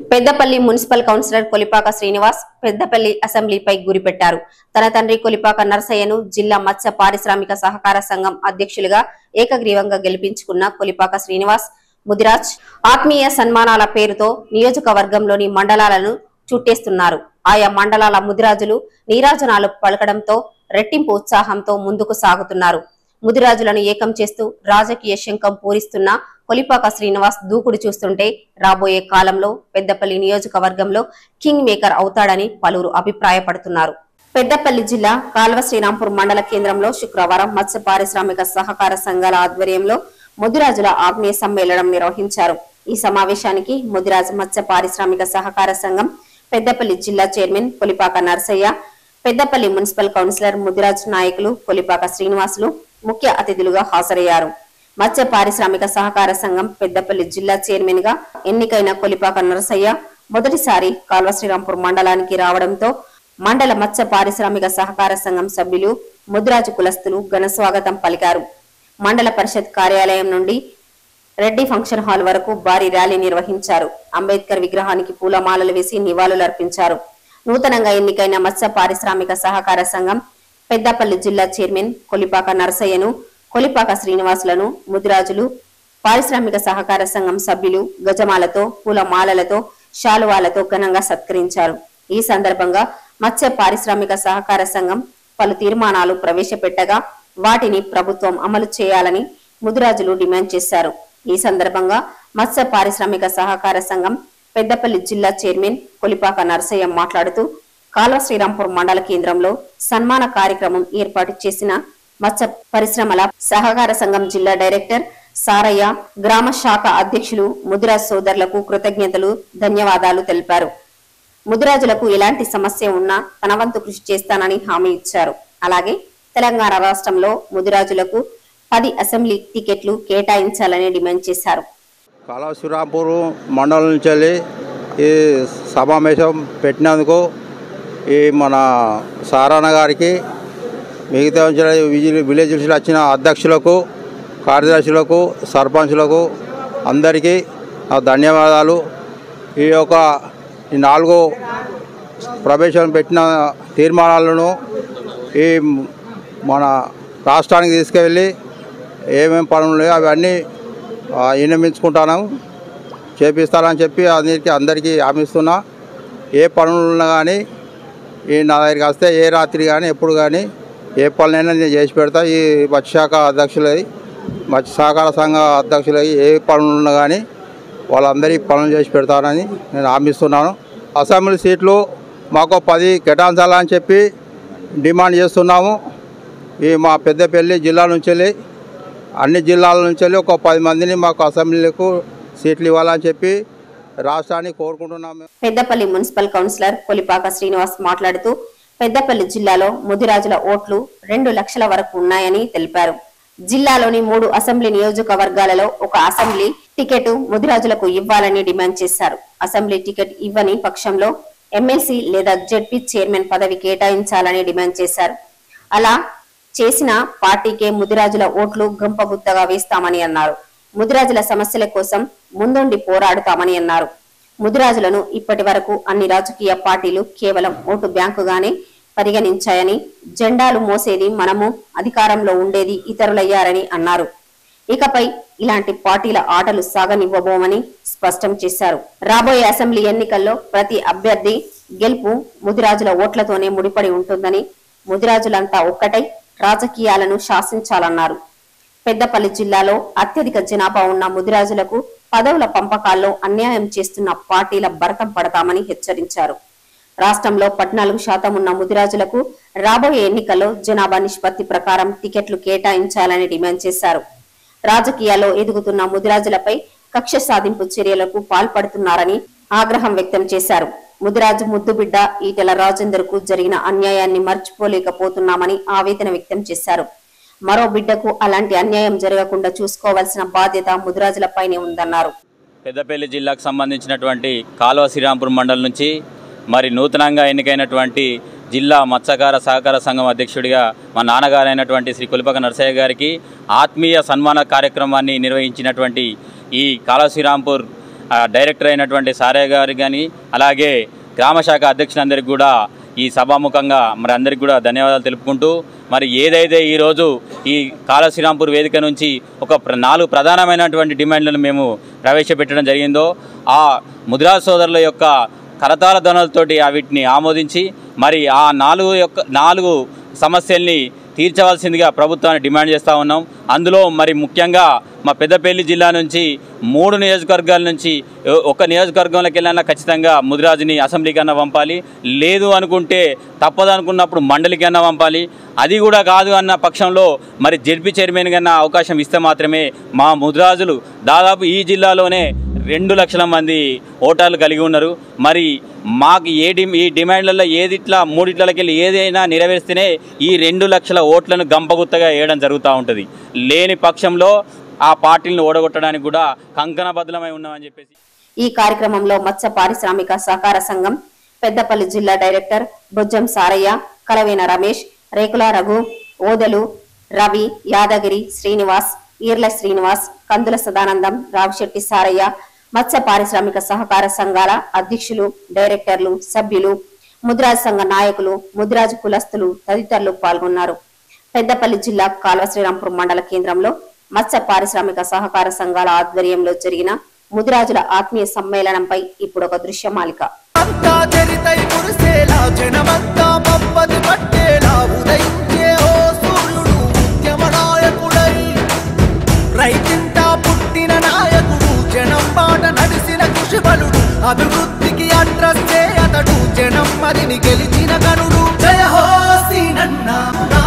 Peddapalli municipal councillor Kolipaka Srinivas Peddapalli అసెంబ్లీపై గురిపెట్టారు తన తండ్రి కొలిపాక నర్సయ్యను జిల్లా మత్స్య పారిశ్రామిక సహకార సంఘం అధ్యక్షులుగా ఏకగ్రీవంగా గెలిపించుకున్న కొలిపాక శ్రీనివాస్ ముదిరాజ్ ఆత్మీయ సన్మానాల పేరుతో నియోజకవర్గంలోని మండలాలను చుట్టేస్తున్నారు ఆయా మండలాల ముదిరాజులు నీరాజనాలు పలకడంతో రెట్టింపు ఉత్సాహంతో ముందుకు సాగుతున్నారు ముదిరాజులను ఏకం చేస్తూ రాజకీయ శంఖం పూరిస్తున్న కొలిపాక శ్రీనివాస్ దూకుడు చూస్తుంటే రాబోయే కాలంలో పెద్దపల్లి నియోజకవర్గంలో కింగ్ మేకర్ అవుతాడని పలువురు అభిప్రాయపడుతున్నారు పెద్దపల్లి జిల్లా కాల్వ శ్రీరాంపూర్ మండల కేంద్రంలో శుక్రవారం మత్స్య పారిశ్రామిక సహకార సంఘాల ఆధ్వర్యంలో ముదిరాజుల ఆగ్నేయ సమ్మేళనం నిర్వహించారు ఈ సమావేశానికి ముదిరాజు మత్స్య పారిశ్రామిక సహకార సంఘం పెద్దపల్లి జిల్లా chairman Kolipaka Narsaiah Peddapalli municipal councillor Mudiraj నాయకులు కొలిపాక శ్రీనివాసులు ముఖ్య అతిథులుగా హాజరయ్యారు మత్స్య పారిశ్రామిక సహకార సంఘం పెద్దపల్లి జిల్లా చైర్మన్ గా ఎన్నికైన కొలిపాక నరసయ్య మొదటిసారి కాల్వ శ్రీరాంపూర్ మండలానికి రావడంతో మండల మత్స్య పారిశ్రామిక సహకార సంఘం సభ్యులు ముదిరాజు కులస్తులు ఘన స్వాగతం పలికారు మండల పరిషత్ కార్యాలయం నుండి రెడ్డి ఫంక్షన్ హాల్ వరకు భారీ ర్యాలీ నిర్వహించారు అంబేద్కర్ విగ్రహానికి పూలమాలలు వేసి నివాళులర్పించారు నూతనంగా ఎన్నికైన మత్స్య పారిశ్రామిక సహకార సంఘం పెద్దపల్లి జిల్లా చైర్మన్ కొలిపాక నరసయ్యను కొలిపాక శ్రీనివాసులను ముదిరాజులు పారిశ్రామిక సహకార సంఘం సభ్యులు గజమాలతో పూలమాలలతో శాలువాలతో ఘనంగా సత్కరించారు ఈ సందర్భంగా మత్స్య పారిశ్రామిక సహకార సంఘం పలు తీర్మానాలు ప్రవేశపెట్టగా వాటిని ప్రభుత్వం అమలు చేయాలని ముదిరాజులు డిమాండ్ చేశారు ఈ సందర్భంగా మత్స్య పారిశ్రామిక సహకార సంఘం పెద్దపల్లి జిల్లా చైర్మన్ కొలిపాక నరసయ్య మాట్లాడుతూ కాల్వ శ్రీరాంపూర్ మండల కేంద్రంలో సన్మాన కార్యక్రమం ఏర్పాటు చేసిన మత్స్య పరిశ్రమల సహకార సంఘం జిల్లా డైరెక్టర్ సారయ్య గ్రామ శాఖ అధ్యక్షులు ముదిరాజ్ సోదరులకు కృతజ్ఞతలు ధన్యవాదాలు తెలిపారు ముదిరాజులకు ఎలాంటి సమస్య ఉన్నా తన వంతు కృషి చేస్తానని హామీ ఇచ్చారు అలాగే తెలంగాణ రాష్ట్రంలో ముదిరాజులకు పది అసెంబ్లీ టికెట్లు కేటాయించాలని డిమాండ్ చేశారు కళాశ్రీరాంపూర్ మండలం నుంచి వెళ్ళి ఈ సమావేశం పెట్టినందుకు ఈ మన సారాణ గారికి మిగతా నుంచి విజి- విలేజ్ నుంచి వచ్చిన అధ్యక్షులకు కార్యదర్శులకు సర్పంచులకు అందరికీ నా ధన్యవాదాలు ఈ యొక్క ఈ నాలుగు ప్రవేశం పెట్టిన తీర్మానాలను ఈ మన రాష్ట్రానికి తీసుకువెళ్ళి ఏమేమి పనులు ఉన్నాయో అవన్నీ ఆ, విన్నవించుకుంటాను చేపిస్తానని చెప్పి అందరికీ అందరికీ హామీ ఇస్తున్నా ఏ పనులు ఉన్నా కానీ ఈ నా దగ్గరికి వస్తే ఏ రాత్రి కానీ ఎప్పుడు కానీ ఏ పనులైనా నేను చేసి పెడతా ఈ మత్స్యశాఖ అధ్యక్షులై మత్స్య సహకార సంఘ అధ్యక్షులై ఏ పనులు ఉన్నా కానీ వాళ్ళందరికీ పనులు చేసి పెడతానని నేను హామీ ఇస్తున్నాను అసెంబ్లీ సీట్లు మాకు పది కేటాయించాలని చెప్పి డిమాండ్ చేస్తున్నాము ఈ మా పెద్దపల్లి జిల్లా నుంచి వెళ్ళి అన్ని జిల్లాల నుంచి వెళ్ళి ఒక పది మందిని మాకు అసెంబ్లీలకు సీట్లు ఇవ్వాలని చెప్పి రాష్ట్రాన్ని కోరుకుంటున్నాము పెద్దపల్లి మున్సిపల్ కౌన్సిలర్ కొలిపాక శ్రీనివాస్ మాట్లాడుతూ పెద్దపల్లి జిల్లాలో ముదిరాజుల ఓట్లు రెండు లక్షల వరకు ఉన్నాయని తెలిపారు జిల్లాలోని మూడు అసెంబ్లీ నియోజకవర్గాలలో ఒక అసెంబ్లీ టికెట్ ముదిరాజులకు ఇవ్వాలని డిమాండ్ చేశారు అసెంబ్లీ టికెట్ ఇవ్వని పక్షంలో ఎమ్మెల్సీ లేదా జెడ్పీ చైర్మన్ పదవి కేటాయించాలని డిమాండ్ చేశారు అలా చేసిన పార్టీకే ముదిరాజుల ఓట్లు గంపగుత్తగా వేస్తామని అన్నారు ముదిరాజుల సమస్యల కోసం ముందుండి పోరాడుతామని అన్నారు ముదిరాజులను ఇప్పటి వరకు అన్ని రాజకీయ పార్టీలు కేవలం ఓటు బ్యాంకుగానే పరిగణించాయని జెండాలు మోసేది మనము అధికారంలో ఉండేది ఇతరులయ్యారని అన్నారు ఇకపై ఇలాంటి పార్టీల ఆటలు సాగనివ్వబోమని స్పష్టం చేశారు రాబోయే అసెంబ్లీ ఎన్నికల్లో ప్రతి అభ్యర్థి గెలుపు ముదిరాజుల ఓట్లతోనే ముడిపడి ఉంటుందని ముదిరాజులంతా ఒక్కటై రాజకీయాలను శాసించాలన్నారు పెద్దపల్లి జిల్లాలో అత్యధిక జనాభా ఉన్న ముదిరాజులకు పదవుల పంపకాల్లో అన్యాయం చేస్తున్న పార్టీల భరతం పడతామని హెచ్చరించారు రాష్ట్రంలో పద్నాలుగు శాతం ఉన్న ముదిరాజులకు రాబోయే ఎన్నికల్లో జనాభా నిష్పత్తి ప్రకారం టికెట్లు కేటాయించాలని డిమాండ్ చేశారు రాజకీయాల్లో ఎదుగుతున్న ముదిరాజులపై కక్ష సాధింపు చర్యలకు పాల్పడుతున్నారని ఆగ్రహం వ్యక్తం చేశారు ముదిరాజు ముద్దుబిడ్డ ఈటెల రాజేందర్ కు జరిగిన అన్యాయాన్ని మర్చిపోలేకపోతున్నామని ఆవేదన వ్యక్తం చేశారు మరో బిడ్డకు అలాంటి అన్యాయం జరగకుండా చూసుకోవాల్సిన బాధ్యత ముదిరాజులపైనే ఉందన్నారు పెద్దపల్లి జిల్లాకు సంబంధించినటువంటి కాలువ శ్రీరాంపురం మండలం నుంచి మరి నూతనంగా ఎన్నికైనటువంటి జిల్లా మత్స్యకార సహకార సంఘం అధ్యక్షుడిగా మా నాన్నగారైనటువంటి శ్రీ కులిపక నరసయ్య గారికి ఆత్మీయ సన్మాన కార్యక్రమాన్ని నిర్వహించినటువంటి ఈ కాలువ శ్రీరాంపూర్ ఆ, డైరెక్టర్ అయినటువంటి సారయ్య గారికి కానీ అలాగే గ్రామశాఖ అధ్యక్షులందరికీ కూడా ఈ సభాముఖంగా మరి అందరికీ కూడా ధన్యవాదాలు తెలుపుకుంటూ మరి ఏదైతే ఈరోజు ఈ కాళశ్రీరాంపూర్ వేదిక నుంచి ఒక ప్ర- నాలుగు ప్రధానమైనటువంటి డిమాండ్లను మేము ప్రవేశపెట్టడం జరిగిందో ఆ ముద్రా సోదరుల యొక్క కరతాల ధ్వనులతోటి ఆ వీటిని ఆమోదించి మరి ఆ నాలుగు యొక్క నాలుగు సమస్యల్ని తీర్చవలసిందిగా ప్రభుత్వాన్ని డిమాండ్ చేస్తూ ఉన్నాం అందులో మరి ముఖ్యంగా మా పెద్దపల్లి జిల్లా నుంచి మూడు నియోజకవర్గాల నుంచి ఒ- ఒక నియోజకవర్గంలోకి వెళ్ళినా ఖచ్చితంగా ముదిరాజుని అసెంబ్లీకి అన్నా పంపాలి లేదు అనుకుంటే తప్పదు అనుకున్నప్పుడు మండలికి అన్నా పంపాలి అది కూడా కాదు అన్న పక్షంలో మరి జడ్పీ చైర్మన్ కన్నా అవకాశం ఇస్తే మాత్రమే మా ముదిరాజులు దాదాపు ఈ జిల్లాలోనే రెండు లక్షల మంది ఓటర్లు కలిగి ఉన్నారు మరి మాకు ఏ డి ఈ డిమాండ్లలో ఏది ఇట్లా మూడిట్లకి వెళ్ళి ఏదైనా నెరవేర్స్తేనే ఈ రెండు లక్షల ఓట్లను గంపగుత్తగా వేయడం జరుగుతూ ఉంటుంది లేని పక్షంలో ఆ పార్టీలను ఓడగొట్టడానికి కూడా కంకణబద్ధమై ఉన్నామని చెప్పేసి ఈ కార్యక్రమంలో మత్స్య పారిశ్రామిక సహకార సంఘం పెద్దపల్లి జిల్లా డైరెక్టర్ బొజ్జం సారయ్య కలవేన రమేష్ రేకుల రఘు ఓదలు రవి యాదగిరి శ్రీనివాస్ ఈర్ల శ్రీనివాస్ కందుల సదానందం రావిశెట్టి సారయ్య మత్స్య పారిశ్రామిక సహకార సంఘాల అధ్యక్షులు డైరెక్టర్లు సభ్యులు ముద్రాజ్ సంఘ నాయకులు ముద్రాజ్ కులస్తులు తదితరులు పాల్గొన్నారు పెద్దపల్లి జిల్లా కాల్వ శ్రీరాంపురం మండల కేంద్రంలో మత్స్య పారిశ్రామిక సహకార సంఘాల ఆధ్వర్యంలో జరిగిన ముదిరాజుల ఆత్మీయ సమ్మేళనంపై ఇప్పుడు ఒక దృశ్యమాలిక అంతా చరితై మురిసేలా జనమంతా పప్పది పట్టేలా ఉదయించే ఓ సూర్యుడు ఉద్యమ నాయకుడై రైతింటా పుట్టిన నాయకుడు జనం బాట నడిసిన కృషిబలుడు అభివృద్ధికి అడ్రస్ అతడు జనం మదిని గెలిచిన కనుడు జయ హో సీనన్న